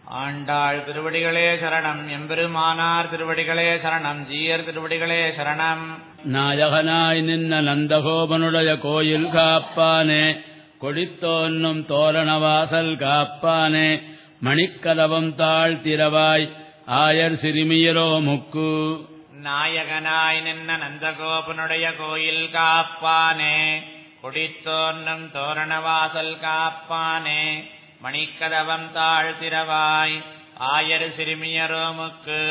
ஆண்டாள் திருவடிகளே சரணம் எம்பெருமானார் திருவடிகளே சரணம் ஜீயர் திருவடிகளே சரணம் நாயகனாய் நின்ன நந்தகோபனுடைய கோயில் காப்பானே கொடித்தோன்னும் தோரணவாசல் காப்பானே மணிக்கதவம் தாழ்த்திரவாய் ஆயர் சிறுமியரோ முக்கு நாயகனாய் நின்ன நந்தகோபனுடைய கோயில் காப்பானே கொடித்தோன்னும் தோரணவாசல் காப்பானே மணிக்கதவம் தாழ்த்திரவாய் ஆயர் சிறுமியரோமுக்கு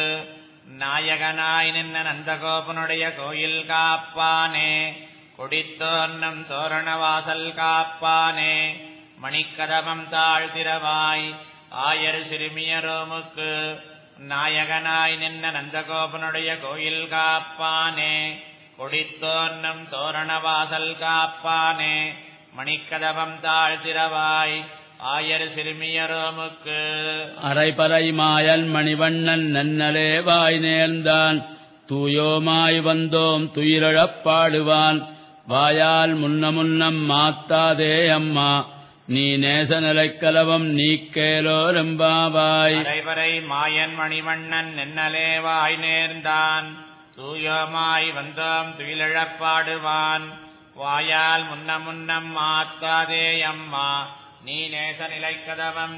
நாயகனாய் நின்ன நந்தகோபனுடைய கோயில் காப்பானே கொடித்தோன்னும் தோரணவாசல் காப்பானே மணிக்கதவம் தாழ்த்திரவாய் ஆயர் சிறுமியரோமுக்கு நாயகனாய் நின்ன நந்தகோபனுடைய கோயில் காப்பானே கொடித்தோன்னும் தோரணவாசல் காப்பானே மணிக்கதவம் தாழ்த்திரவாய் ஆயர் சிறுமியரோமுக்கு அரைபறை மாயன் மணிவண்ணன் நன்னலே வாய் நேர்ந்தான் தூயோமாய் வந்தோம் துயிலழப் பாடுவான் வாயால் முன்ன முன்னம் மாத்தாதே அம்மா நீ நேச நிலைக்கலவம் நீக்கேலோரெம்பாவாய் அரைவரை மாயன் மணிவண்ணன் நென்னலே வாய் நேர்ந்தான் தூயோமாய் வந்தோம் துயிலழப் பாடுவான் வாயால் முன்ன முன்னம் மாத்தாதே அம்மா நீ நேச நிலைக்கதவம்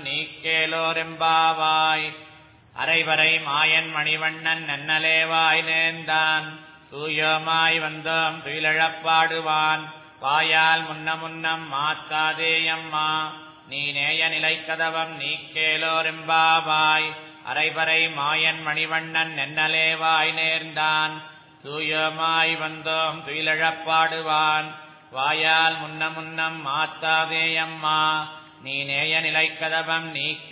நீக்கேலோரெம்பாவாய் அரைவரை மாயன் மணிவண்ணன் நன்னலே வாய் நேர்ந்தான் தூயோமாய் வந்தோம் துயிலழப் பாடுவான் வாயால் முன்ன முன்னம் மாத்தாதே அம்மா நீ நேய நிலைக்கதவம் நீக்கேலோரெம்பாவாய் அரைவரை மாயன் மணிவண்ணன் நென்னலே வாய் நேர்ந்தான் தூயோமாய் வந்தோம் துயிலழப் பாடுவான் வாயால் முன்ன முன்னம் மாத்தாதே அம்மா நீ நேய நிலைக்கதவம்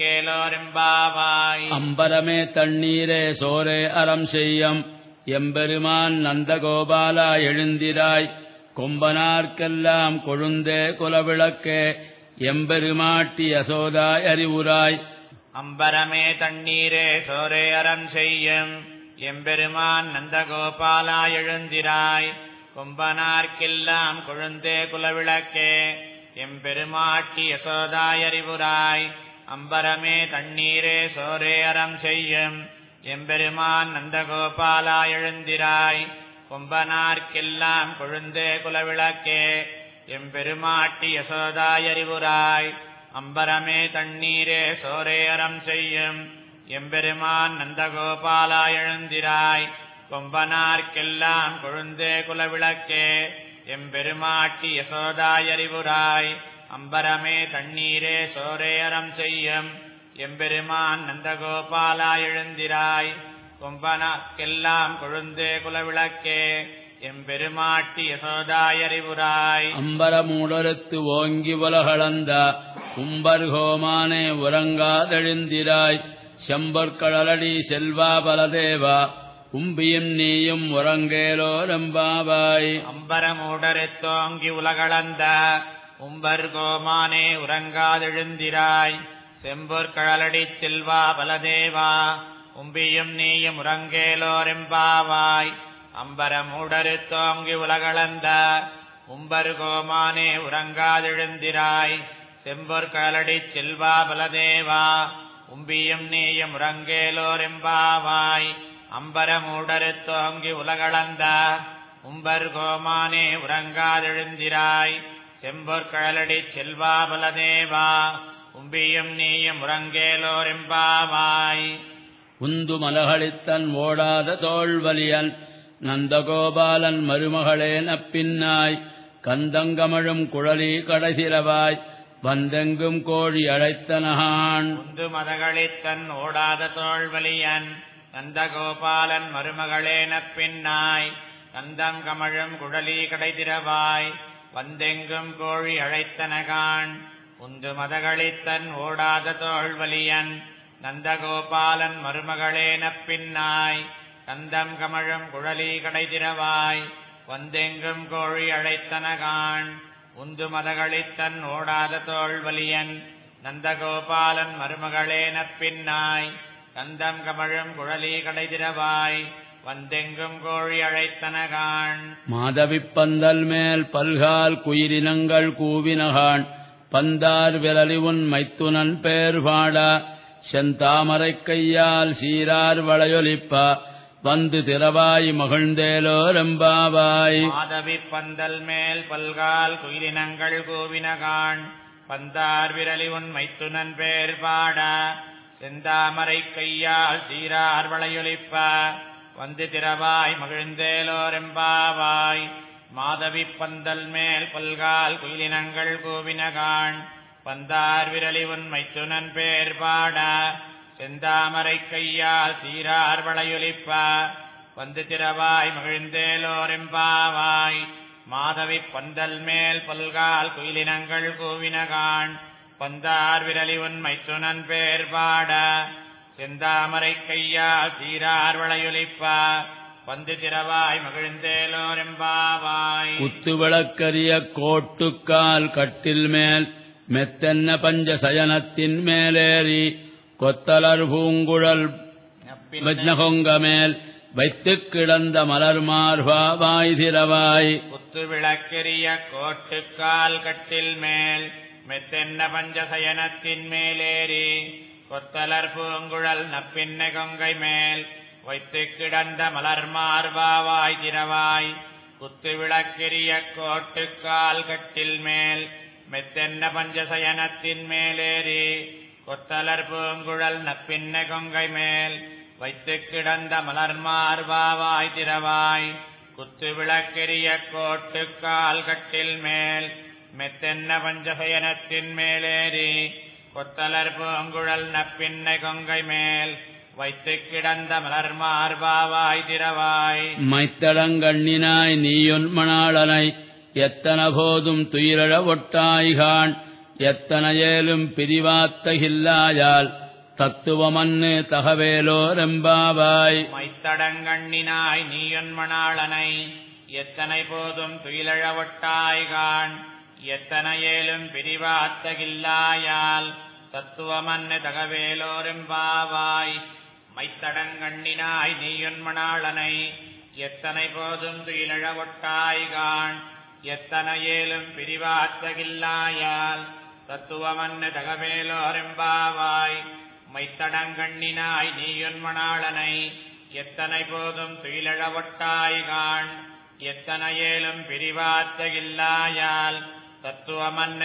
நீக்கேலோரெம்பாவாய் அம்பரமே தண்ணீரே சோரே அறம் செய்யம் எம்பெருமான் நந்தகோபாலா எழுந்திராய் கொம்பனார்க்கெல்லாம் கொழுந்தே குலவிளக்கே எம்பெருமாட்டி யசோதாய் அறிவுராய் அம்பரமே தண்ணீரே சோரே அறம் செய்யும் எம்பெருமான் நந்தகோபாலா எழுந்திராய் கொம்பனார்க்கெல்லாம் கொழுந்தே குலவிளக்கே எம்பெருமாட்டி யசோதாய் அறிவுராய் அம்பரமே தண்ணீரே சோரே அறம் செய்யும் எம்பெருமான் நந்தகோபாலா எழுந்திராய் கொம்பனார்க்கெல்லாம் கொழுந்தே குலவிளக்கே எம்பெருமாட்டி யசோதாய் அறிவுராய் அம்பரமே தண்ணீரே சோரே அறம் செய்யும் எம்பெருமான் நந்தகோபாலா எழுந்திராய் கொம்பனார்க்கெல்லாம் கொழுந்தே குலவிளக்கே எம்பெருமாட்டி யசோதாய் அறிவுராய் அம்பரமே தண்ணீரே சோரே அறம் செய்யும் எம்பெருமான் நந்தகோபாலா எழுந்திராய் கொம்பனார்க்கெல்லாம் கொழுந்தே குலவிளக்கே எம்பெருமாட்டி யசோதாய் அறிவுராய் அம்பரமூடொருத்து ஓங்கி உலகளந்த கும்பர்கோமானே உறங்காதெழுந்திராய் செம்பொற்கடலடி செல்வா பலதேவா உம்பியும் நீயும் உறங்கேலோரம்பாவாய் அம்பரமூடரெத்தோங்கி உலகளந்த உம்பர் கோமானே உறங்காதெழுந்திராய் செம்பொற் கழலடிச் செல்வா பலதேவா உம்பியும் நீயும் உறங்கேலோரெம்பாவாய் அம்பரமூடருத்தோங்கி உலகளந்த உம்பர் கோமானே உறங்காதெழுந்திராய் செம்பொற் கழலடிச் செல்வா பலதேவா உம்பியும் நீயும் உறங்கேலோரெம்பாவாய் அம்பரமூடருத்தோங்கி உலகளந்த உம்பர் கோமானே உறங்காதெழுந்திராய் செம்பொற் கழலடிச் செல்வா பலதேவா உம்பியும் நீயும் உறங்கேலோரெம்பாவாய் உந்து மலகளித்தன் ஓடாத தோள்வலியன் நந்தகோபாலன் மருமகளே நப்பின்னாய் கந்தங்கமழும் குழலி கடைசிரவாய் வந்தெங்கும் கோழி அழைத்தனகான் உந்து மதகளித்தன் ஓடாத தோள்வலியன் நந்தகோபாலன் மருமகளே நப்பின்னாய் கந்தம் கமழும் குழலி கடைதிரவாய் வந்தெங்கும் கோழி அழைத்தனகான் உந்து மதகளித்தன் ஓடாத தோள்வலியன் நந்தகோபாலன் மருமகளே நப்பின்னாய் கந்தம் கமழும் குழலி கடைதிரவாய் வந்தெங்கும் கோழி அழைத்தனகான் உந்து மதகளித்தன் ஓடாத தோள்வலியன் நந்தகோபாலன் மருமகளே நப்பின்னாய் கந்தம் கமழும் குழலி கடைதிரவாய் வந்தெங்கும் கோழி அழைத்தனகான் மாதவிப் பந்தல் மேல் பல்கால் குயிரினங்கள் கூவினகான் பந்தார் விரலி உன் மைத்துனன் பேர் பாட செந்தாமரைக் கையால் சீரார் வளையொலிப்ப வந்து திறவாய் மகிழ்ந்தேலோரெம்பாவாய் மாதவி பந்தல் மேல் பல்கால் குயிலினங்கள் கூவினகான் பந்தார் விரலி உன் மைத்துனன் பேர் பாட செந்தாமரை கையால் சீரார் வளையொலிப்ப வந்து திறவாய் மகிழ்ந்தேலோரெம்பாவாய் மாதவி பந்தல் மேல் பல்கால் குயிலினங்கள் கூவினகான் பந்தார் விரலி உன் மைத்துனன் பேர் பாட செந்தாமரை கையால் சீரார் வளையொலிப்ப வந்து திறவாய் மகிழ்ந்தேலோரெம்பாவாய் மாதவி பந்தல் மேல் பல்கால் குயிலினங்கள் கூவினகான் பந்தார் விரலி உன் மைத்துனன் பேர் பாட செந்தாமரை கையால் சீரார் வளையொலிப்ப வந்து திறவாய் மகிழ்ந்தேலோரெம்பாவாய் குத்து விளக்கரிய கோட்டுக்கால் கட்டில் மேல் மெத்தென்ன பஞ்ச சயனத்தின் மேலேறி கொத்தலர் பூங்குழல் விஜ்னகொங்க மேல் வைத்துக் கிடந்த மலர் மார்பாவாய் திரவாய் குத்து விளக்கெரிய கோட்டுக்கால் கட்டில் மேல் மெத்தென்ன பஞ்சசயனத்தின் மேலேறி கொத்தலர் பூங்குழல் நப்பின்னை கொங்கை மேல் வைத்து கிடந்த மலர் மார்பாவாய் திரவாய் குத்து விளக்கெரிய கோட்டுக்கால் கட்டில் மேல் மெத்தென்ன பஞ்சசயனத்தின் மேலேறி கொத்தலர் பூங்குழல் நப்பின்னை கொங்கை மேல் வைத்து கிடந்த மலர் மார்பாவாய் திரவாய் குத்து விளக்கெரிய கோட்டுக்கால் கட்டில் மேல் மெத்தென்ன பஞ்சசயனத்தின் மேலேறி கொத்தலர் பூங்குழல் நப்பின்னை கொங்கை மேல் வைத்து கிடந்த மலர் மார்பாவாய் திரவாய் மைத்தடங்கண்ணினாய் நீயொன் மணாளனை எத்தன போதும் துயிரழ ஒட்டாய்கான் எத்தனையேலும் பிரிவாத்தகில்லாயால் தத்துவமன்னு தகவேலோரெம்பாவாய் மைத்தடங்கண்ணினாய் நீயொன்மணாளனை எத்தனை போதும் துயிலழவொட்டாய்கான் எத்தனையேலும் பிரிவாத்தகில்லாயால் தத்துவமன்னு தகவேலோரெம்பாவாய் மைத்தடங்கண்ணினாய் நீயொன்மணாளனை எத்தனை போதும் துயிலழவொட்டாய்கான் எத்தனையேலும் பிரிவாத்தகில்லாயால் தத்துவமன்னு தகவேலோரெம்பாவாய் மைத்தடங்கண்ணினாய் நீயொன்மணாளனை எத்தனை போதும் துயிலழவொட்டாய்கான் எத்தனையேலும் பிரிவாத்தகில்லாயால் தத்துவமன்னு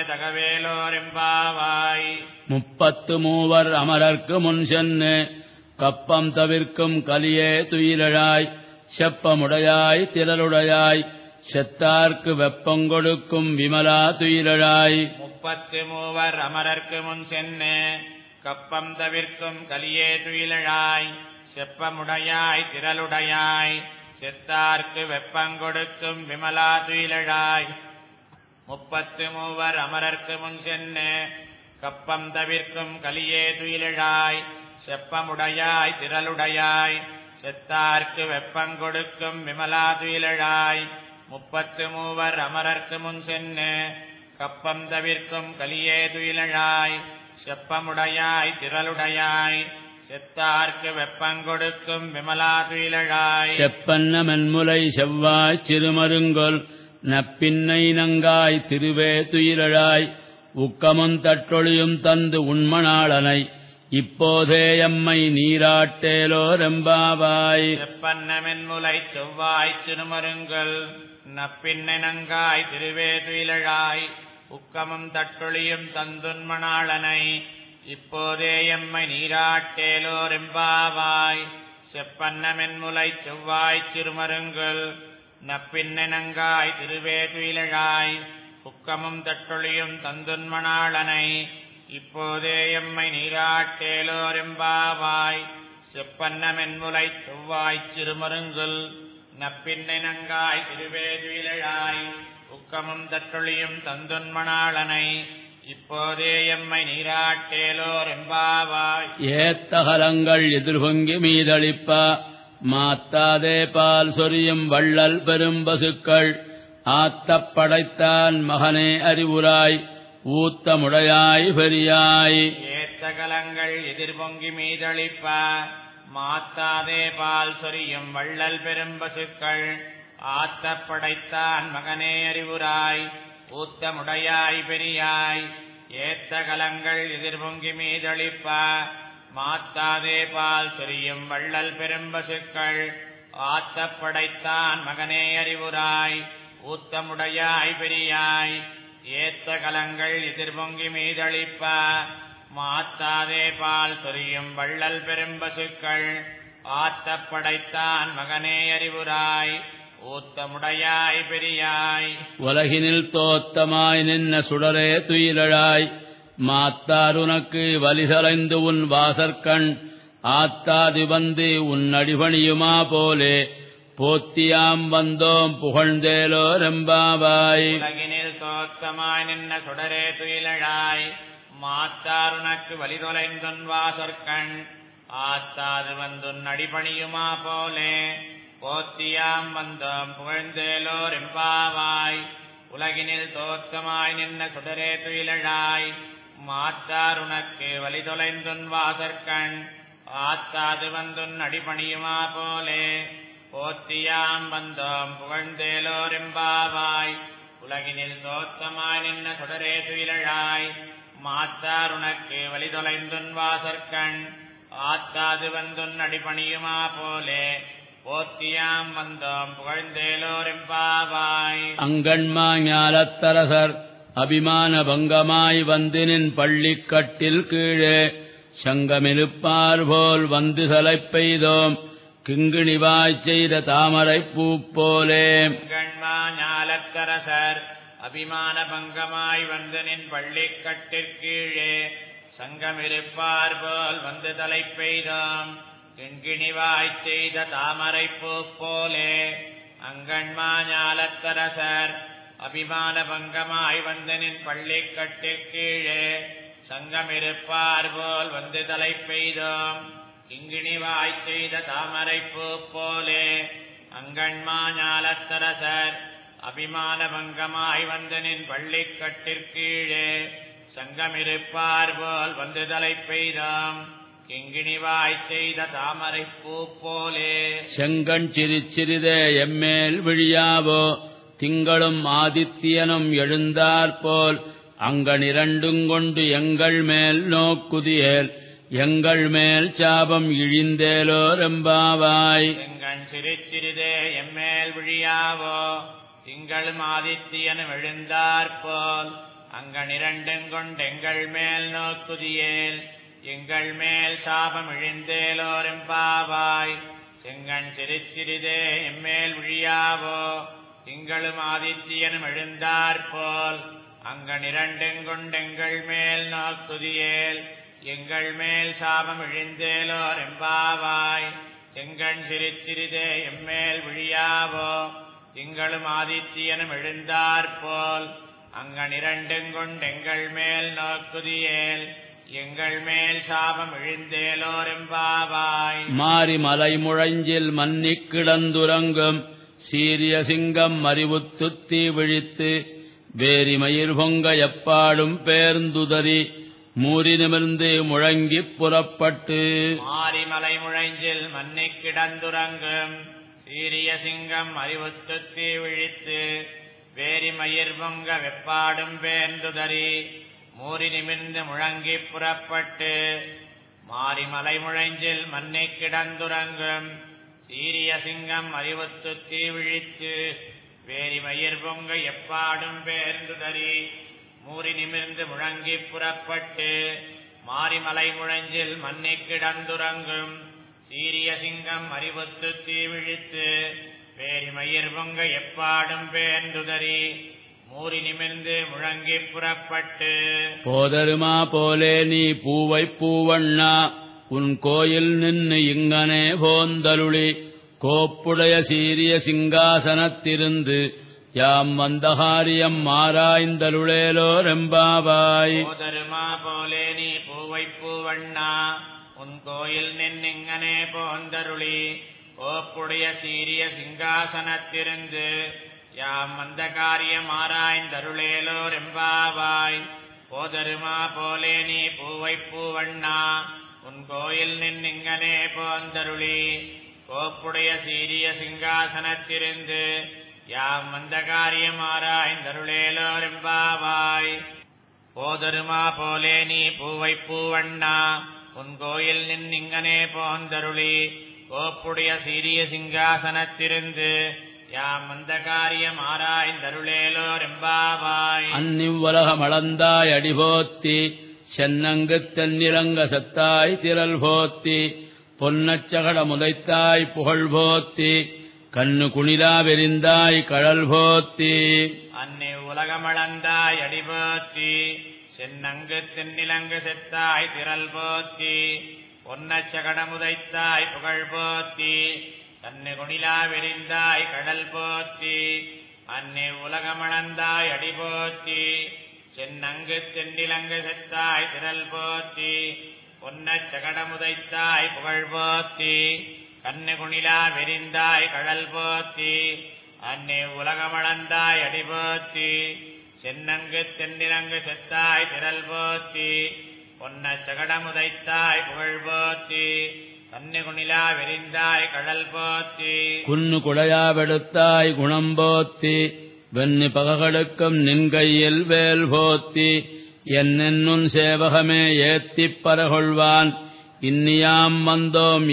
தகவேலோரெம்பாவாய் முப்பத்து மூவர் அமரர்க்கு முன் சென்னு கப்பம் தவிர்க்கும் கலியே துயிலழாய் செப்பமுடையாய் திரளுடையாய் செத்தார்க்கு வெப்பங்கொடுக்கும் விமலா துயிலழாய் முப்பத்து மூவர் அமரர்க்கு முன் சென்னு கப்பம் தவிர்க்கும் கலியே துயிலழாய் செப்பமுடையாய் திரளுடையாய் செத்தார்க்கு வெப்பங்கொடுக்கும் விமலா துயிலழாய் முப்பத்து மூவர் அமரர்க்கு முன் சென்னு கப்பம் தவிர்க்கும் கலியே துயிலழாய் செப்பமுடையாய் திரளுடையாய் செத்தார்க்கு வெப்பங்கொடுக்கும் விமலா துயிலழாய் முப்பத்து மூவர் அமரர்க்கு முன் சென்னு கப்பம் தவிர்க்கும் கலியே துயிலழாய் செப்பமுடையாய் திரளுடையாய் செத்தார்க்கு வெப்பங்கொடுக்கும் விமலா துயிலழாய் செப்பன்ன மென்முலை செவ்வாய் சிறுமருங்கொல் நப்பின்னை நங்காய் திருவே துயிலழாய் உக்கமும் தட்டொழியும் தந்து உண்மணாளனை இப்போதே எம்மை நீராட்டேலோரெம்பாவாய் செப்பன்னமென்முலை செவ்வாய் சிறுமருங்கள் நப்பின்னை நங்காய் திருவே துயிலழாய் உக்கமும் தட்டொழியும் தந்துன்மணாளனை இப்போதே எம்மை நீராட்டேலோரெம்பாவாய் செப்பன்னமென்முலை செவ்வாய் சிறுமருங்கள் நப்பின்னை நங்காய் திருவே துயிலழாய் உக்கமும் தட்டொழியும் தந்துன்மணாளனை இப்போதே எம்மை நீராட்டேலோரெம்பாவாய் செப்பன்னமென்முலை செவ்வாய் சிறுமருங்குல் நப்பின்னை நங்காய் திருவேதுயிலழாய் உக்கமும் தட்டொழியும் தந்துன்மணாளனை இப்போதே எம்மை நீராட்டேலோரெம்பாவாய் ஏத்தகலங்கள் எதிர்பொங்கி மீதளிப்ப மாத்தாதே பால் சொரியும் வள்ளல் பெரும்பசுக்கள் ஆத்தப் படைத்தான் மகனே அறிவுராய் ஊத்தமுடையாய் பெரியாய் ஏத்தகலங்கள் எதிர்பொங்கி மீதளிப்ப மாத்தாதே பால் சொரியும் வள்ளல் பெரும்பசுக்கள் ஆத்தப் படைத்தான் மகனே அறிவுராய் ஊத்தமுடையாய் பெரியாய் ஏத்தகலங்கள் எதிர்பொங்கி மீதளிப்ப மாத்தாதே பால் சொரியும் வள்ளல் பெரும்பசுக்கள் ஆத்தப் படைத்தான் மகனே அறிவுராய் ஊத்தமுடையாய் பெரியாய் ஏத்த கலங்கள் எதிர்பொங்கி மீதளிப்ப மாத்தாதே பால் சொரியும் வள்ளல் பெரும்பசுக்கள் ஆத்தப் படைத்தான் மகனே அறிவுராய் ஊத்தமுடையாய் பெரியாய் உலகினில் தோத்தமாய் நின்ன சுடரே துயிலழாய் மாத்தாருனக்கு வலிதலைந்து உன் வாசற்கண் ஆத்தாது வந்து உன் அடிபணியுமா போலே போத்தியாம் வந்தோம் புகழ்ந்தேலோ ரெம்பாவாய் உலகினில் தோத்தமாய் நின்ன சுடரே துயிலழாய் மாத்தாருனக்கு வலிதொலைந்துன் வாசற்கண் ஆத்தாது வந்துன் அடிபணியுமா போலே போத்தியாம் வந்தோம் புகழ்ந்தேலோர் எம்பாவாய் உலகினில் தோத்தமாய் நின்ன சுடரே துயிலழாய் மாத்தாருனக்கு வலிதொலைந்துன் வாசற்கண் ஆத்தாது வந்துன் அடிபணியுமா போலே போத்தியாம் வந்தோம் புகழ்ந்தேலோர் எம்பாவாய் உலகினில் தோத்தமாய் நின்ன சுடரே துயிலழாய் மாத்தாருனக்கு வலிதொலைந்துன் வாசற்கண் ஆத்தாது வந்துன் அடிபணியுமா போலே போத்தியாம் வந்தோம் புகழ்ந்தேலோர் எம்பாவாய் அங்கண்மா ஞாலத்தரசர் அபிமான பங்கமாய் வந்து நின் பள்ளிக்கட்டில் கீழே சங்கமிருப்பார் போல் வந்து சலைப் பெய்தோம் கிங்கிணிவாய்ச் செய்த தாமரைப் பூ போலே கண்மா ஞாலத்தரசர் அபிமான பங்கமாய் வந்து நின் பள்ளிக்கட்டிற்கீழே சங்கமிருப்பார் போல் வந்து தலை பெய்தோம் கிண்கிணிவாய்ச் செய்த தாமரைப் பூ போலே அங்கண்மா ஞாலத்தரசர் அபிமான பங்கமாய் வந்து நின் பள்ளிக்கட்டிற்கீழே சங்கமிருப்பார் போல் வந்து தலை பெய்தோம் கிங்கிணிவாய்ச் செய்த தாமரைப் பூ போலே அங்கண்மா ஞாலத்தரசர் அபிமான பங்கமாய் வந்து நின் பள்ளிக்கட்டிற்கீழே சங்கமிருப்பார் போல் வந்து தலை பெய்தோம் கிங்கிணிவாய்ச் செய்த தாமரைப் பூ போலே செங்கண் சிறிச்சிறிதே எம்மேல் விழியாவோ திங்களும் ஆதித்யனும் எழுந்தாற்போல் அங்கனிரண்டுங் கொண்டு எங்கள் மேல் நோக்குதியேல் எங்கள் மேல் சாபம் இழிந்தேலோ ரெம்பாவாய் எங்கண் சிறு சிறிதே எம்மேல் விழியாவோ திங்களும் ஆதித்யனும் எழுந்தாற்போல் அங்கனிரண்டும் கொண்டெங்கள் மேல் நோக்குதியேல் எங்கள் மேல் சாபம் இழிந்தேலோரெம்பாவாய் செங்கண் சிறு சிறிதே எம்மேல் விழியாவோ திங்களும் ஆதித்யனும் எழுந்தாற்போல் அங்கனிரண்டும் கொண்டெங்கள் மேல் நோக்குதியேல் எங்கள் மேல் சாபம் இழிந்தேலோரெம்பாவாய் செங்கண் சிறு சிறிதே எம்மேல் விழியாவோ திங்களும் ஆதித்யனும் எழுந்தாற்போல் அங்கனிரண்டும் கொண்டெங்கள் மேல் நோக்குதியேல் எங்கள் மேல் சாபம் இழிந்தேலோரெம்பாவாய் மாறி மலை முழஞ்சில் மன்னிக் கிடந்துறங்கும் சீரிய சிங்கம் மறிவுத்துத் தீ விழித்து வேரி மயிர் பொங்க எப்பாடும் பேர்ந்துதறி மூறி நிமிர்ந்து முழங்கிப் புறப்பட்டு மாரிமலை முழைஞ்சில் மன்னிக் கிடந்துறங்கும் சீரிய சிங்கம் அறிவுத்துத் தீ விழித்து வேரி மயிர் பொங்க வெப்பாடும் பேர்ந்துதறி மூறி நிமிர்ந்து முழங்கிப் புறப்பட்டு மாரிமலை முழைஞ்சில் மன்னிக் கிடந்துறங்கும் சீரிய சிங்கம் அறிவுத்துத் தீ விழித்து வேரி மயிர் பொங்க எப்பாடும் பேர்ந்துதறி மூறி நிமிர்ந்து முழங்கிப் புறப்பட்டு மாரிமலை முழஞ்சில் மன்னிக் கிடந்துறங்கும் சீரிய சிங்கம் அறிவுத்து தீவிழித்து வேரி மயிர் பொங்க எப்பாடும் பேர்ந்துதறி மூறி நிமிர்ந்து முழங்கிப் புறப்பட்டு போதருமா போலே நீ பூவைப் பூவண்ணா உன் கோயில் நின்னு இங்கனே போந்தருளி கோப்புடைய சீரிய சிங்காசனத்திருந்து யாம் வந்தகாரியம் மாராய்ந்தருளேலோ ரெம்பாவாய் போதருமா போலே நீ பூவை பூவண்ணா உன் கோயில் நின்னிங்கனே போந்தருளி ஓப்புடைய சீரிய சிங்காசனத்திருந்து யாம் வந்த காரியம் ஆராய்ந்தருளேலோ ரெம்பாவாய் போதருமா போலே நீ பூவை பூவண்ணா உன் கோயில் நின்னிங்கனே போந்தருளி கோப்புடைய சீரிய சிங்காசனத்திருந்து யாம் வந்த காரியம் ஆராய்ந்தருளேலோ ரெம்பாவாய் போதருமா போலே நீ பூவை பூவண்ணா உன் கோயில் நின்னிங்கனே போந்தருளி கோப்புடைய சீரிய சிங்காசனத்திருந்து யாம் வந்த காரியம் ஆராய்ந்தருளேலோர் எம்பாவாய் அந்நிவ்வுலகமளந்தாய் அடிபோத்தி சென்னங்குத் தென்னிலங்க சத்தாய் திரள் போத்தி பொன்னச்சகட முதைத்தாய் புகழ் போத்தி கண்ணு குணிலா வெறிந்தாய் கழல் போத்தி அன்னை உலகமளந்தாய் அடிபோத்தி சென்னங்கு தென்னிலங்கு செத்தாய் திரள் போத்தி பொன்னச்சகடமுதைத்தாய் புகழ் போத்தி தன்னை குணிலா வெறிந்தாய் கடல் போத்தி அன்னை உலகமளந்தாய் அடிபோத்தி சென்னங்கு தென்னிலங்கு செத்தாய் திரள் போத்தி பொன்னச்சகடமுதைத்தாய் புகழ் போத்தி கண்ணு குணிலா வெறிந்தாய் கடல் போத்தி அன்னே உலகமளந்தாய் அடிபோத்தி சென்னங்கு தென்னிலங்கு செத்தாய் திரள் போத்தி பொன்ன சகடமுதைத்தாய் புகழ் போத்தி கண்ணு குணிலா வெறிந்தாய் கடல் போத்தி குன்னு குடையாவெடுத்தாய் குணம் போத்தி வெண்ணி பககளுக்கும் நின் கையில் வேல் போத்தி என்னென்னும் சேவகமே ஏத்திப் பரகொள்வான் இன்னியாம் வந்தோம்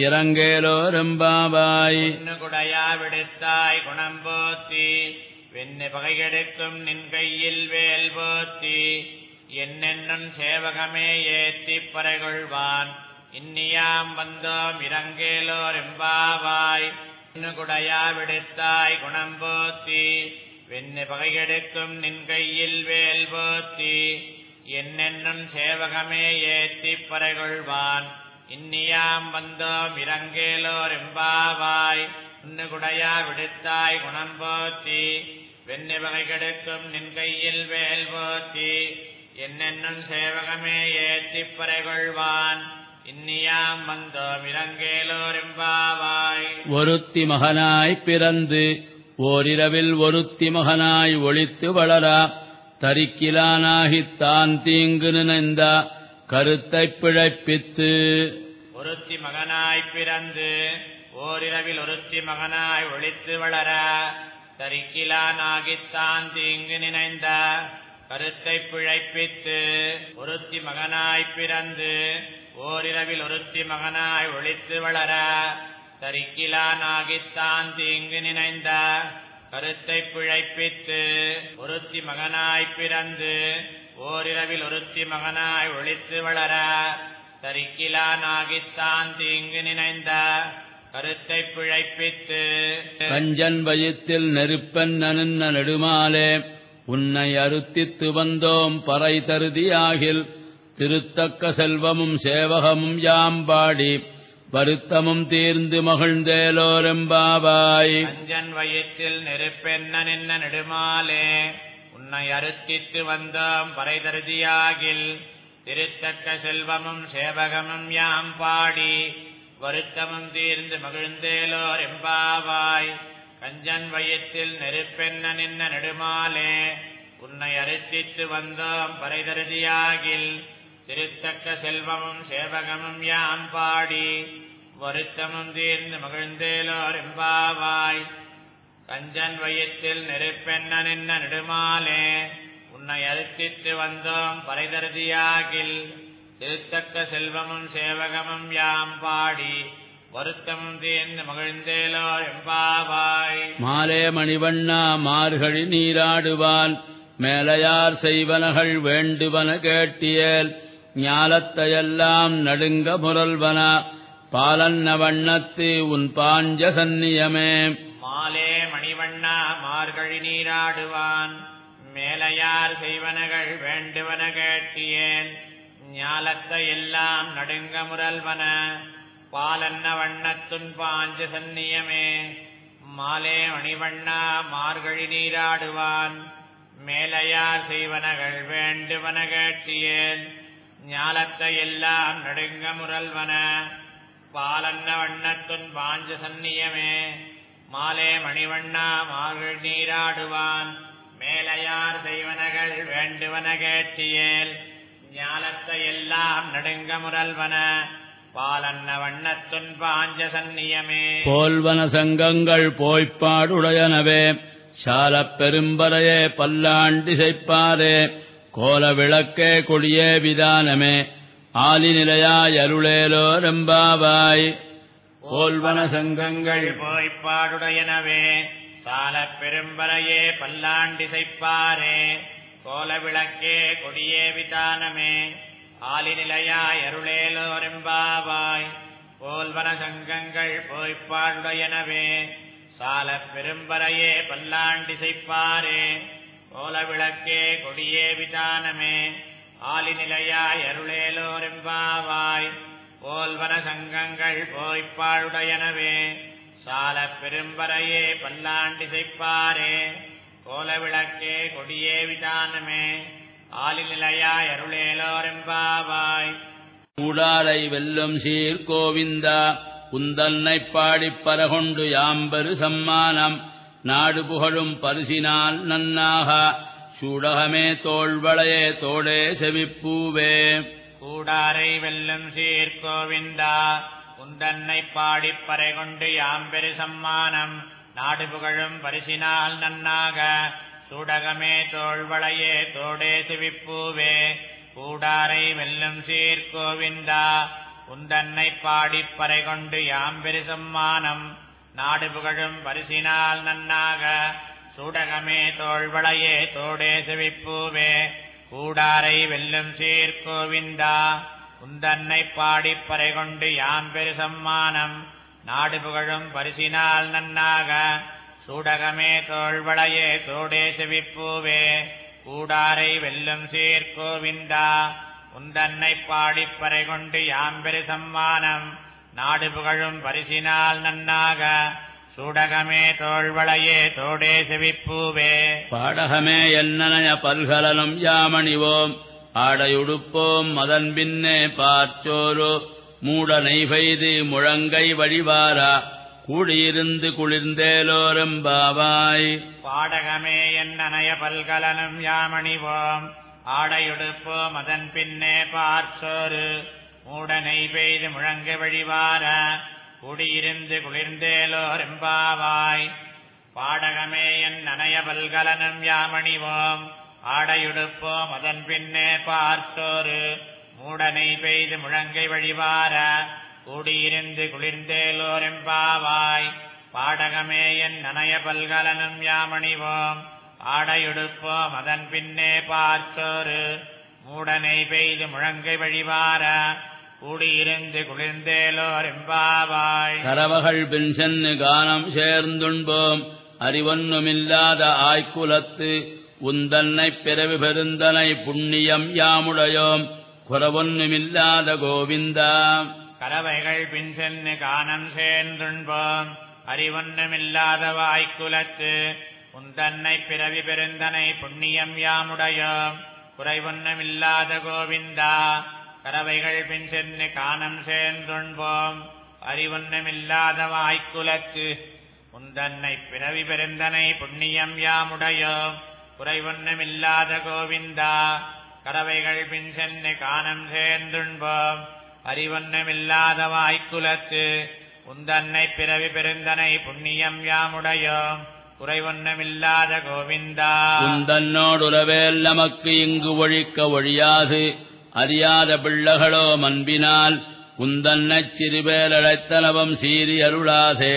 இறங்கேலோரெம்பாவாய் பொன்னு குடையா விடுத்தாய் குணம் போத்தி வெண்ணு பகைகெடுக்கும் நின் கையில் வேல் போத்தி என்னென்னும் சேவகமே ஏத்திப் பறைகொள்வான் இன்னியாம் வந்தோம் இறங்கேலோர் எம்பாவாய் பொன்னு குடையா விடுத்தாய் குணம் போத்தி வெண்ணு பகைகெடுக்கும் நின் கையில் வேல் போத்தி என்னென்னும் சேவகமே ஏத்திப் பறைகொள்வான் இன்னியாம் வந்தோம் இறங்கேலோர் எம்பாவாய் உன்னு குடையா விடுத்தாய் குணம் போத்தி வெண்ணி வகை கெடுக்கும் நின் கையில் வேல் போத்தி என்னென்னும் சேவகமே ஏத்திப் பறைகொள்வான் இன்னியாம் வந்தோம் இறங்கேலோர் எம்பாவாய் ஒருத்தி மகனாய் பிறந்து ஓரிரவில் ஒருத்தி மகனாய் ஒளித்து வளரா தரிக்கிலானாகித் தான் தீங்கு நினைந்த கருத்தைப் பிழைப்பித்து ஒருத்தி மகனாய் பிறந்து ஓரிரவில் ஒருத்தி மகனாய் ஒளித்து வளர தரிக்கிலானாகித்தான் தீங்கு நினைந்த கருத்தை பிழைப்பித்து ஒருத்தி மகனாய் பிறந்து ஓரிரவில் ஒருத்தி மகனாய் ஒளித்து வளர தரிக்கிலானாகித்தான் தீங்கு நினைந்த கருத்தை பிழைப்பித்து ஒருத்தி மகனாய் பிறந்து ஓரிரவில் ஒருத்தி மகனாய் ஒளித்து வளர தரிக்கிலானாகித்தான் தீங்கு நினைந்த கருத்தை பிழைப்பித்து கஞ்சன் வயிற்றில் நெருப்பன் நனுன்ன நெடுமாலே உன்னை அறுத்தித்து வந்தோம் பறை தருதியாகில் திருத்தக்க செல்வமும் சேவகமும் யாம்பாடி வருத்தமும் தீர்ந்து மகிழ்ந்தேலோரெம்பாவாய் அஞ்சன் வயிற்றில் நெருப்பென்ன நின்ன நெடுமாலே உன்னை அறுத்தித்து வந்தோம் பறைதருதியாகில் திருத்தக்க செல்வமும் சேவகமும் யாம் பாடி வருத்தமும் தீர்ந்து மகிழ்ந்தேலோர் எம்பாவாய் கஞ்சன் வயிற்றில் நெருப்பென்ன நின்ன நெடுமாலே உன்னை அறுத்தித்து வந்தோம் பறைதருதியாகில் திருத்தக்க செல்வமும் சேவகமும் யாம் பாடி வருத்தமும் தீர்ந்து மகிழ்ந்தேலோர் எம்பாவாய் கஞ்சன் வயிற்றில் நெருப்பென்ன நின்ன நெடுமாலே உன்னை அறுத்தித்து வந்தோம் பறைதருதியாகில் திருத்தக்க செல்வமும் சேவகமும் யாம் பாடி வருத்தமும் தீர்ந்து மகிழ்ந்தேலோர் எம்பாவாய் மாலே மணிவண்ணா மார்கழி நீராடுவான் மேலையார் செய்வனகள் வேண்டுவன கேட்டியேல் ஞாலத்தையெல்லாம் நடுங்க முரல்வன பாலன்ன வண்ணத்து உன் பாஞ்ச சந்நியமே மாலே மணிவண்ணா மார்கழி நீராடுவான் மேலையார் செய்வனகள் வேண்டுவன கேட்டியேன் ஞாலத்தை எல்லாம் நடுங்க முரல்வன பாலன்ன வண்ணத்துன் பாஞ்ச சந்நியமே மாலே மணிவண்ணா மார்கழி நீராடுவான் மேலையார் செய்வனகள் வேண்டுவன கேட்டியேன் ஞாலத்தை எல்லாம் நடுங்க முரல்வன பாலன்ன வண்ணத்துன் பாஞ்ச சந்நியமே மாலே மணிவண்ணா மார்கழி நீராடுவான் மேலையார் செய்வனகள் வேண்டுவன கேட்டியேல் ஞாலத்தை எல்லாம் நடுங்க முரல்வன பாலன்ன வண்ணத்துன் பாஞ்ச சந்நியமே போல்வன சங்கங்கள் போய்ப்பாடுடையனவே சாலப் பெரும்பரையே பல்லாண்டிசைப்பாரே கோல விளக்கே கொடியே விதானமே ஆலிநிலையாய் அருளேலோ ரெம்பாவாய் போல்வன சங்கங்கள் போய்ப்பாடுடையனவே சாலப் பெரும்பரையே பல்லாண்டிசைப்பாரே கோல விளக்கே கொடியே விதானமே ஆலிநிலையாய் அருளேலோரெம்பாவாய் போல்வன சங்கங்கள் போய்ப்பாடுடையனவே சாலப் பெரும்பரையே பல்லாண்டிசைப்பாரே கோல விளக்கே கொடியே விதானமே ஆலிநிலையாய் அருளேலோரெம்பாவாய் போல்வன சங்கங்கள் போய்ப்பாடுடையனவே சாலப் பெரும்பரையே பல்லாண்டிசைப்பாரே கோல விளக்கே கொடியே விதானமே ஆலிநிலையாய் அருளேலோரெம்பாவாய் கூடாரை வெல்லும் சீர்கோவிந்தா குந்தன்னைப் பாடிப் பரகொண்டு யாம்பரு சம்மானம் நாடு புகழும் பரிசினால் நன்னாக சூடகமே தோள்வளையே தோடே செவிப்பூவே கூடாரை வெல்லும் சீர்கோவிந்தா குந்தன்னை பாடிப் பறை கொண்டு யாம்பெரு சம்மானம் நாடு புகழும் பரிசினால் நன்னாக சூடகமே தோள்வளையே தோடே சிவிப்பூவே கூடாரை வெல்லும் சீர்கோவிந்தா குந்தன்னை பாடிப் பறை கொண்டு யாம்பெரு சம்மானம் நாடு புகழும் பரிசினால் நன்னாக சூடகமே தோள்வளையே தோடே செவிப்பூவே கூடாரை வெல்லும் சீர்கோவிந்தா குந்தன்னை பாடிப் பறை கொண்டு யாம்பெரு சம்மானம் நாடு புகழும் பரிசினால் நன்னாக சூடகமே தோள்வளையே தோடே செவிப்பூவே கூடாரை வெல்லும் சீர்கோவிந்தா உந்தன்னை பாடிப் பறை கொண்டு யாம்பெரு சம்மானம் நாடு புகழும் பரிசினால் நன்னாக சூடகமே தோள்வளையே தோடே செவிப்பூவே பாடகமே என்னனைய பல்கலனும் யாமணிவோம் ஆடையுடுப்போம் மதன் பின்னே பார்ச்சோரு மூட நெய்பெய்து முழங்கை வழிவாரா கூடியிருந்து குளிர்ந்தேலோரெம்பாவாய் பாடகமே என்னனைய பல்கலனும் யாமணிவோம் ஆடையுடுப்போம் அதன் பின்னே பார்ச்சோறு மூடனை பெய்து முழங்கு வழிவார குடியிருந்து குளிர்ந்தேலோரெம்பாவாய் பாடகமே என் நனைய பல்கலனும் யாமணிவோம் ஆடையுடுப்போம் அதன் பின்னே பார்ச்சோறு மூடனை பெய்து முழங்கை வழிவார கூடியிருந்து குளிர்ந்தேலோரெம்பாவாய் பாடகமே என் நனைய பல்கலனும் யாமணிவோம் ஆடையுடுப்போம் அதன் பின்னே பார்ச்சோறு மூடனை பெய்து முழங்கை வழிவார கூடியிருந்து குளிர்ந்தேலோரெம்பாவாய் கரவகள் பின் சென்னு கானம் சேர்ந்துண்போம் அறிவொன்னுமில்லாத ஆய்க்குலத்து உந்தன்னைப் பிறவி பெருந்தனை புண்ணியம் யாமுடையோம் குறவொன்னுமில்லாத கோவிந்தா கறவைகள் பின் சென்னு கானம் சேர்ந்துண்போம் அறிவொன்னுமில்லாத வாய்க்குலத்து உந்தன்னை பிறவி பெருந்தனை புண்ணியம் யாமுடையோம் குறைவொன்னுமில்லாத கோவிந்தா கறவைகள் பின் சென்னு கானம் சேர்ந்துண்போம் அறிவொன்னுமில்லாத வாய்க்குலத்து உந்தன்னை பிறவி பெருந்தனை புண்ணியம் யாமுடையோம் குறைவொன்னுமில்லாத கோவிந்தா கறவைகள் பின் சென்னு கானம் சேர்ந்துண்போம் அறிவொன்னுமில்லாத வாய்க்குலத்து உந்தன்னை பிறவி பெருந்தனை புண்ணியம் யாமுடையோம் குறைவொன்னுமில்லாத கோவிந்தா உந்தன்னோடுறவேல் நமக்கு இங்கு ஒழிக்க ஒழியாது அறியாத பிள்ளகளோ மன்பினால் உந்தன்னச் சிறுபேரழைத்தனவம் சீறி அருளாதே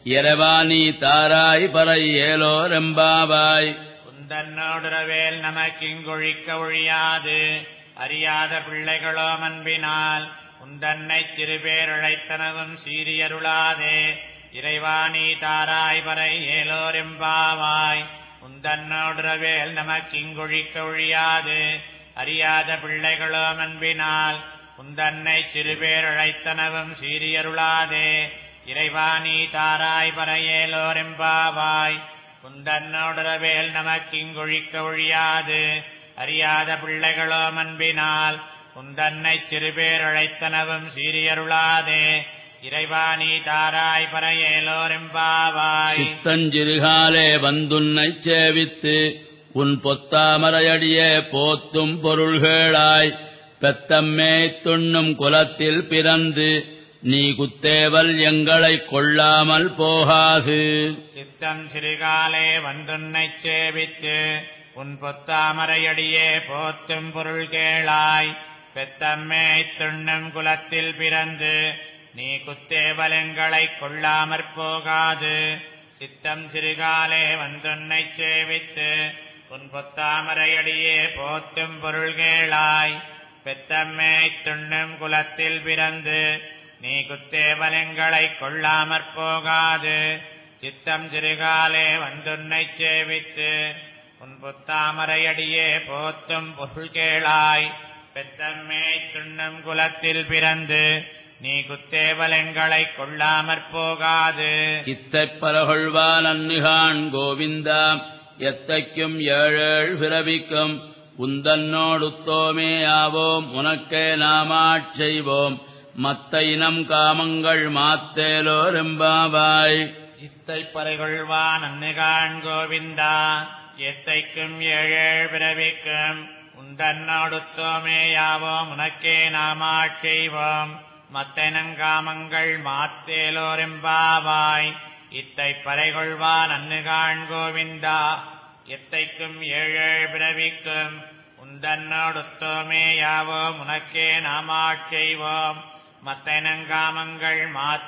இரவானி தாராய் பறை ஏலோ ரெம்பாவாய் குந்தன்னோடுறவேல் நமக்கிங்கொழிக்க ஒழியாது அறியாத பிள்ளைகளோ அன்பினால் உந்தன்னை சிறுபேரழைத்தனவும் சீரியருளாதே இறைவாணி தாராய் பறை ஏலோரெம்பாவாய் உந்தன்னோடுறவேல் நமக்கிங்கொழிக்க ஒழியாது அறியாத பிள்ளைகளோ அன்பினால் உந்தன்னை சிறுபேரழைத்தனவும் சீரியருளாதே இறைவாணி தாராய் பறையேலோரெம்பாவாய் குந்தன்னோடுறவேல் நமக்கிங்கொழிக்க ஒழியாது அறியாத பிள்ளைகளோ அன்பினால் உந்தன்னை சிறுபேரழைத்தனவும் சீரியருளாதே இறைவாணி தாராய் பறையேலோரெம்பாவாய் சித்தஞ்சிறுகாலே வந்துன்னைச் சேவித்து உன் பொத்தாமரையடியே போத்தும் பொருள்களாய் பெத்தம்மேய்த் துண்ணும் குலத்தில் பிறந்து நீ குத்தேவல் எங்களைக் கொள்ளாமல் போகாது சித்தம் சிறுகாலே வந்துன்னைச் சேவித்து உன் பொத்தாமரையடியே போத்தும் பொருள் கேளாய் பெத்தம்மே துண்ணும் குலத்தில் பிறந்து நீ குத்தேவலங்களைக் கொள்ளாமற் போகாது சித்தம் சிறுகாலே வந்துன்னை சேவித்து உன் பொத்தாமரையடியே போத்தும் பொருள்கேளாய் பெத்தம்மே துண்ணும் குலத்தில் பிறந்து நீ குத்தேவலங்களைக் கொள்ளாமற் போகாது சித்தம் சிறுகாலே வந்துன்னை சேவித்து உன் புத்தாமரையடியே போத்தும் பொருள் கேளாய் பெத்தம்மே துண்ணும் குலத்தில் பிறந்து நீ குத்தேவலங்களைக் கொள்ளாமற் போகாது இத்தைப் பரகொள்வான் அன்னிகான் கோவிந்தா எத்தைக்கும் ஏழேழ் பிறவிக்கும் உந்தன்னோடுத்தோமே ஆவோம் உனக்கே நாமாட் செய்வோம் மத்த இனம் காமங்கள் மாத்தேலோரெம்பாவாய் இத்தை பறைகொள்வான் அன்னுகான் கோவிந்தா எத்தைக்கும் ஏழேழ் பிறவிக்கும் உந்தன்னோடுத்தோமே யாவோம் உனக்கே நாமாட் செய்வோம் மத்தெனங்காமங்கள் மாத்தேலோரெம்பாவாய் இத்தை பறைகொள்வான் அன்னுகான் கோவிந்தா எத்தைக்கும் ஏழேழ் பிறவிக்கும் உந்தன்னோடுத்தோமே யாவோம் உனக்கே நாமாட் செய்வோம் மத்தெனங்காமங்கள்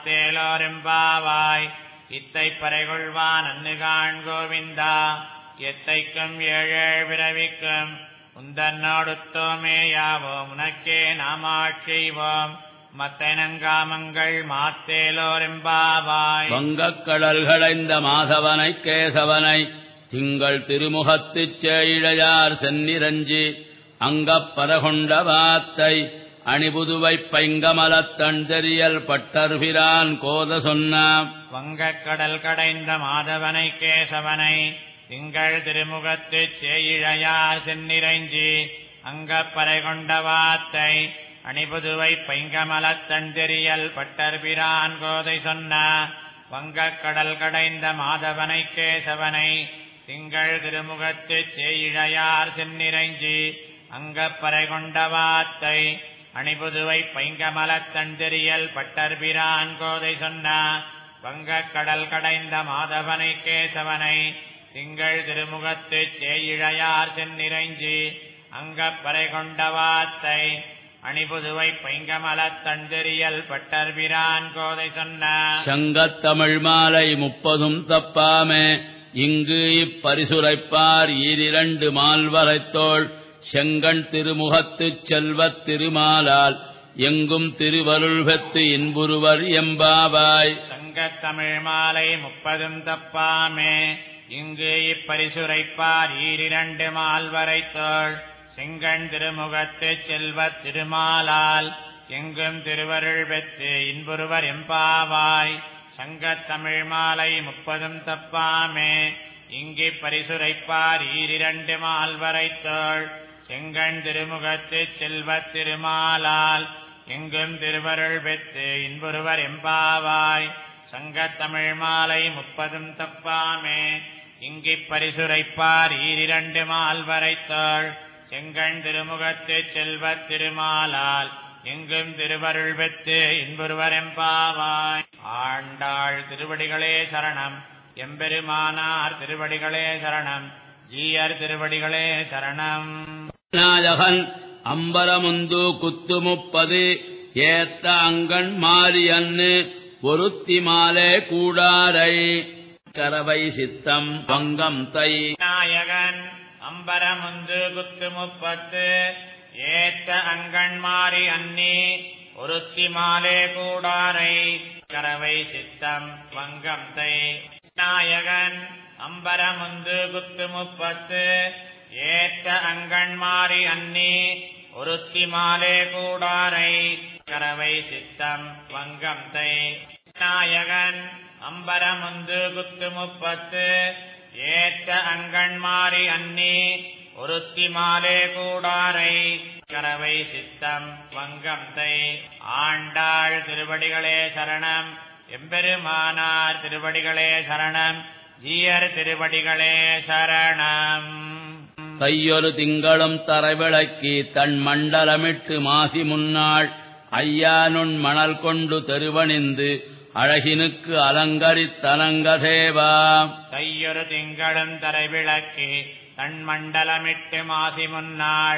மாத்தேலோரெம்பாவாய் இத்தை பறைகொள்வான் அன்னுகான் கோவிந்தா எத்தைக்கும் ஏழேழ் பிறவிக்கும் உந்தன்னோடுத்தோமே யாவோம் உனக்கே நாமாட் செய்வோம் மத்தெனங்காமங்கள் மாத்தேலோரெம்பாவாய் வங்கக் கடல்களைந்த மாதவனை கேசவனை திங்கள் திருமுகத்துச் சேயிழையார் சென்னிரஞ்சி அங்கப் பரகொண்ட வாத்தை அணிபுதுவைப் பைங்கமலத் தண்டெறியல் பட்டர்பிரான் கோத சொன்னாம் வங்கக் கடல் கடைந்த மாதவனை கேசவனை திங்கள் திருமுகத்துச் சேயிழையார் சென்னிரைஞ்சி அங்கப்பறை கொண்ட வாத்தை அணிபுதுவை பைங்கமலத் தண்டெறியல் பட்டர்பிரான் கோதை சொன்ன வங்கக் கடல் கடைந்த மாதவனை கேசவனை திங்கள் திருமுகத்துச் சேயிழையார் சென்னிரைஞ்சி அங்கப்பறை கொண்ட வாத்தை அணிபுதுவை பைங்கமலத் தண்டெறியல் பட்டர்பிரான் கோதை சொன்ன வங்கக் கடல் கடைந்த மாதவனை கேசவனை திங்கள் திருமுகத்துச் சேயிழையார் சென்னிரைஞ்சி அங்கப்பறை கொண்ட வாத்தை அணிபுதுவை பைங்கமலத் தண்டெறியல் பட்டர்பிரான் கோதை சொன்ன சங்கத் தமிழ் மாலை முப்பதும் தப்பாமே இங்கு இப்பரிசுரைப்பார் ஈரிரண்டு மால்வரைத்தோள் செங்கண் திருமுகத்துச் செல்வத் திருமாலால் எங்கும் திருவருள் பெத்து இன்புருவர் எம்பாவாய் சங்கத் தமிழ் மாலை முப்பதும் தப்பாமே இங்கு இப்பரிசுரைப்பார் ஈரிரண்டு மால்வரை தோள் செங்கண் திருமுகத்து செல்வத் திருமாலால் எங்கும் திருவருள் பெற்று இன்புருவர் எம்பாவாய் சங்கத் தமிழ் மாலை முப்பதும் தப்பாமே இங்கு பரிசுரைப்பார் ஈரிரண்டு மால்வரை தோள் செங்கண் திருமுகத்து செல்வத் திருமாலால் எங்கும் திருவருள் பெற்று இன்புருவர் எம்பாவாய் சங்கத் தமிழ் மாலை முப்பதும் தப்பாமே இங்கிப் பரிசுரைப்பார் ஈரிரண்டு மால்வரைத்தோள் செங்கண் திருமுகத்து செல்வத் திருமாலால் எங்கும் திருவருள் பெற்று இன்புருவர் எம்பாவாய் ஆண்டாள் திருவடிகளே சரணம் எம்பெருமானார் திருவடிகளே சரணம் ஜீயர் திருவடிகளே சரணம் நாயகன் அம்பரமுந்து குத்து முப்பது ஏத்த அங்கண் மாரியன்னு ஒருத்தி மாலே கூடாரை கரவை சித்தம் பங்கம் தை நாயகன் அம்பரமுந்து குத்து முப்பத்து ஏத்த அங்கண்மாரி அன்னி ஒருத்தி மாலே கூடாரை கரவை சித்தம் வங்கம் தை நாயகன் அம்பரமுந்து குத்து முப்பத்து ஏத்த அங்கண்மாரி அன்னி ஒருத்தி மாலே கூடாரை கரவை சித்தம் வங்கம் தை நாயகன் அம்பரமுந்து குத்து முப்பத்து ஏத்த அங்கண்மாரி அன்னி ஒருத்தி மாலே கூடாரை கரவை சித்தம் வங்கம் தை ஆண்டாள் திருவடிகளே சரணம் எம்பெருமானார் திருவடிகளே சரணம் ஜீயர் திருவடிகளே சரணம் தையொரு திங்களும் தரைவிளக்கி தன் மண்டலமிட்டு மாசி முன்னாள் ஐயானுன் மணல் கொண்டு தெருவணிந்து அழகினுக்கு அலங்கரித்தலங்கதேவா தையொரு திங்களும் தரைவிளக்கி தன் மண்டலமிட்டு மாசி முன்னாள்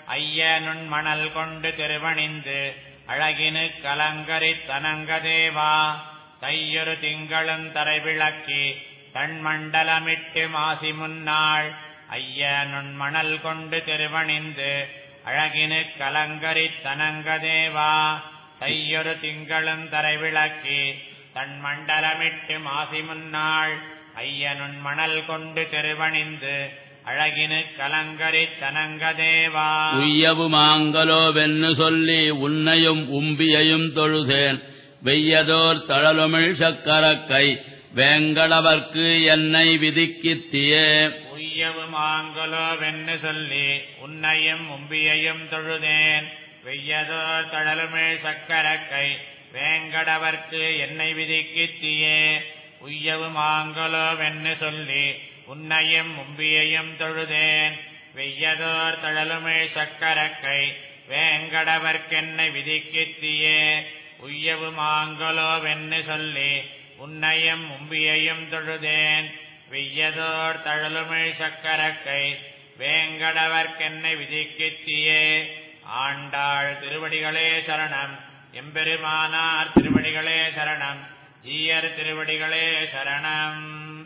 ஐய நுண்மணல் கொண்டு திருவணிந்து அழகினு கலங்கரித் தனங்கதேவா தையொரு திங்களும் தரைவிளக்கி தன்மண்டலமிட்டு மாசி முன்னாள் ஐய நுண்மணல் கொண்டு திருவணிந்து அழகினு கலங்கரித் தனங்கதேவா தையொரு திங்களும் தரைவிளக்கி தன்மண்டலமிட்டு மாசி முன்னாள் ஐயனுன் மணல் கொண்டு திருவணிந்து அழகினு கலங்கரித் தனங்கதேவா உய்யவு மாங்கலோவென்னு சொல்லி உன்னையும் உம்பியையும் தொழுதேன் வெய்யதோர் தழலுமிழ் சக்கரக்கை வேங்கடவர்க்கு என்னை விதிக்கித்தியே உய்யவு மாங்கலோ வென்னு சொல்லி உன்னையும் உம்பியையும் தொழுதேன் வெய்யதோர் தழலுமிழ் சக்கரக்கை வேங்கடவர்க்கு என்னை விதிக்கித்தியே உய்யவு மாங்கலோ வென்னு சொல்லி உன்னையும் உம்பியையும் தொழுதேன் வெய்யதோர் தழலுமிழ் சக்கரக்கை வேங்கடவர்க்கென்னை விதிக்கித்தியே உய்யவு மாங்கலோ வென்னு சொல்லி உன்னையும் உம்பியையும் தொழுதேன் வெய்யதோர் தழலுமிழ் சக்கரக்கை வேங்கடவர்க்கென்னை விதிக்கித்தியே ஆண்டாள் திருவடிகளே சரணம் எம்பெருமானார் திருவடிகளே சரணம் ஜீயர் திருவடிகளே சரணம்